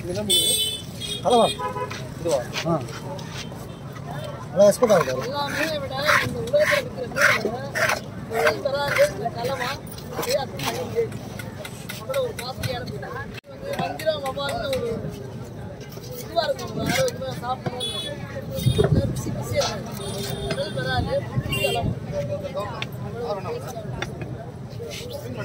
கலவான் இதுவா ஆ நல்லா எக்ஸ்போர்ட் ஆகுது எல்லாமே விட இந்த உலகத்தில் இருக்கிற மீன் விலை வராது இந்த கலவா அதே அது அவ்வளோ ஒரு காஸ்ட்லியான மீன் வந்து வஞ்சிரம் வவால்னு ஒரு இதுவாக இருக்கும் நம்ம ஆரோக்கியமாக சாப்பிடணும் ருசி ருசியாக இருக்கும் கடல் வராது கலவா அவ்வளோ taste ஆ இருக்கும்.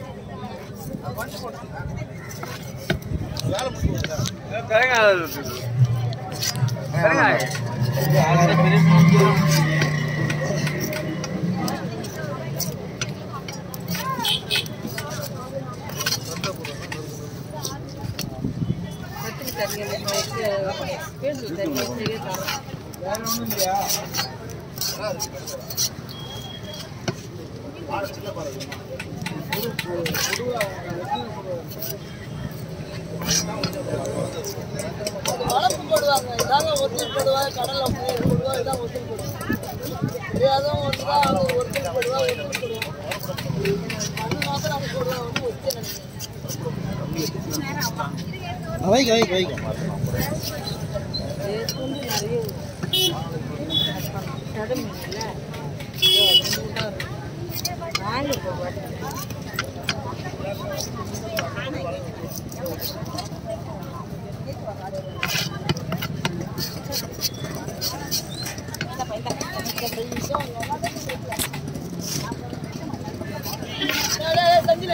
வளர்ப்பு போடுவாங்க இதாங்க ஒருத்தர் போடுவாங்க கடல்ல போய் போடுவாங்க இதான் ஒருத்தர் போடுவாங்க தெரியாதவங்க ஒன்று தான் அவங்க ஒருத்தர் போடுவா ஒருத்தர் போடுவாங்க அது மாத்திரம் அவங்க போடுவாங்க வந்து ஒருத்தர் நினைக்கிறேன் வைக்க வைக்க வைக்க செஞ்சில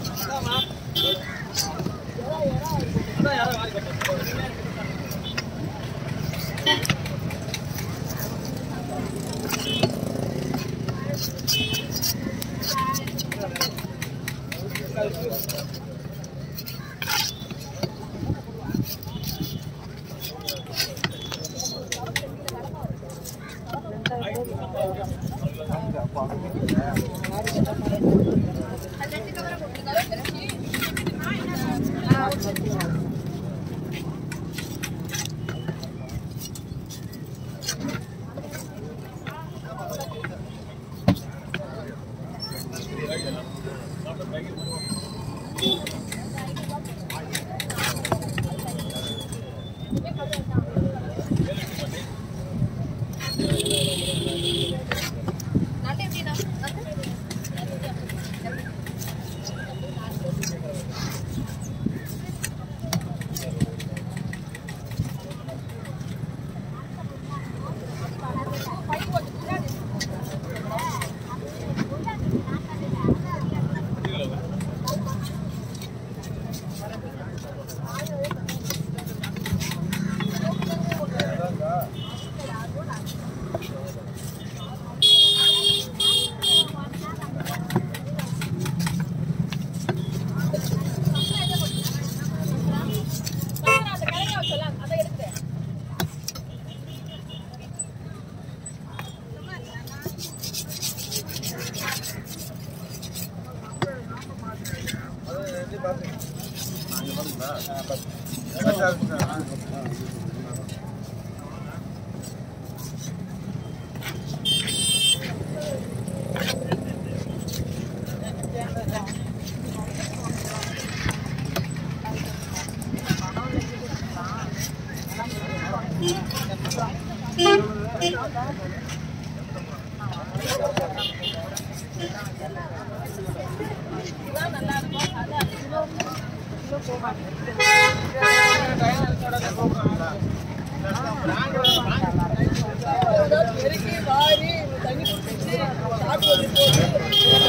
பெருக்கி வாரி தண்ணி குடிச்சு சாப்பிட்டு வந்து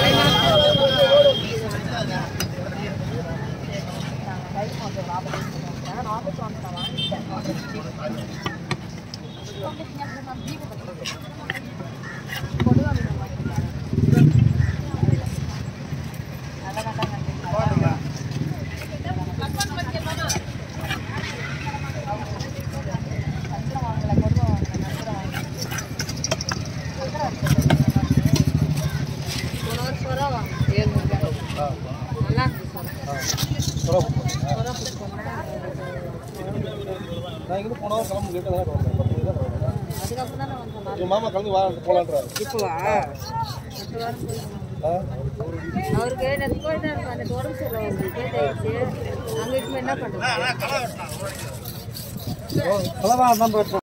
நான் இங்கே போனா கிளம்பு லேட்டாக தான் வருவேன் பத்து மணி தான் வருவேன் அதுக்கப்புறம் தான் நான் வந்தேன் என் மாமா கிளம்பி வா போலான்றாரு இப்போவா ஆ அவருக்கு நேற்று போயிட்டு அந்த உடம்பு சரியில்லை அவருக்கு டேட் ஆயிடுச்சு அங்கே இப்போ என்ன பண்ணுறது கலவா தான் போயிட்டு